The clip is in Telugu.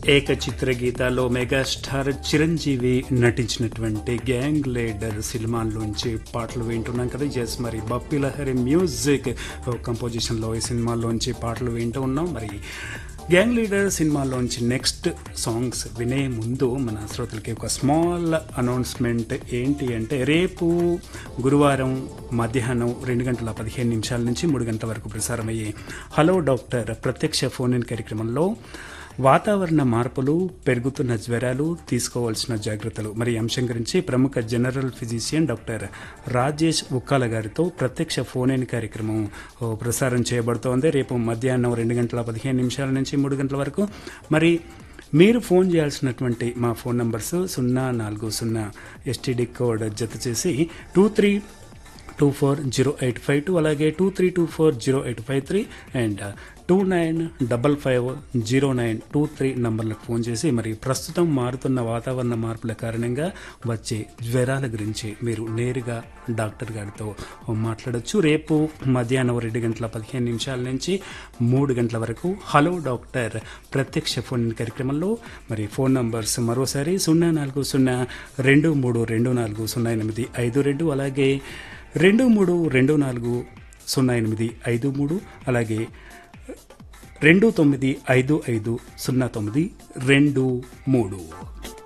ఏకచిత్ర గీతాలో మెగాస్టార్ చిరంజీవి నటించినటువంటి గ్యాంగ్ లీడర్ సినిమాల్లోంచి పాటలు వింటున్నాం కదా ఎస్ మరి బప్పి లహరి మ్యూజిక్ కంపోజిషన్లో ఈ సినిమాల్లోంచి పాటలు వింటూ ఉన్నాం మరి గ్యాంగ్ లీడర్ సినిమాలోంచి నెక్స్ట్ సాంగ్స్ వినే ముందు మన శ్రోతలకి ఒక స్మాల్ అనౌన్స్మెంట్ ఏంటి అంటే రేపు గురువారం మధ్యాహ్నం రెండు గంటల పదిహేను నిమిషాల నుంచి మూడు గంటల వరకు ప్రసారమయ్యే హలో డాక్టర్ ప్రత్యక్ష ఫోన్ ఇన్ కార్యక్రమంలో వాతావరణ మార్పులు పెరుగుతున్న జ్వరాలు తీసుకోవాల్సిన జాగ్రత్తలు మరి ఈ అంశం గురించి ప్రముఖ general physician doctor Rajesh Ukkala గారితో ప్రత్యక్ష ఫోన్ ఇన్ కార్యక్రమం ఓ, ప్రసారం చేయబడుతోంది రేపు మధ్యాహ్నం రెండు గంటల పదిహేను నిమిషాల నుంచి మూడు గంటల వరకు మరి మీరు ఫోన్ చేయాల్సినటువంటి మా ఫోన్ నంబర్స్ సున్నా నాలుగు సున్నా ఎస్టీడీ కోడ్ జత చేసి two three two four zero eight five two అలాగే two three two four zero eight five three and two nine double five zero nine two three నంబర్లకు ఫోన్ చేసి మరి ప్రస్తుతం మారుతున్న వాతావరణ మార్పుల కారణంగా వచ్చే జ్వరాల గురించి మీరు నేరుగా డాక్టర్ గారితో మాట్లాడొచ్చు రేపు మధ్యాహ్నం రెండు గంటల పదిహేను నిమిషాల నుంచి మూడు గంటల వరకు హలో డాక్టర్ ప్రత్యక్ష ఫోన్ కార్యక్రమంలో మరి ఫోన్ నంబర్స్ మరోసారి సున్నా నాలుగు సున్నా రెండు మూడు రెండు నాలుగు సున్నా ఎనిమిది ఐదు రెండు అలాగే రెండు మూడు రెండు నాలుగు సున్నా ఎనిమిది ఐదు మూడు అలాగే రెండు తొమ్మిది ఐదు ఐదు సున్నా తొమ్మిది రెండు మూడు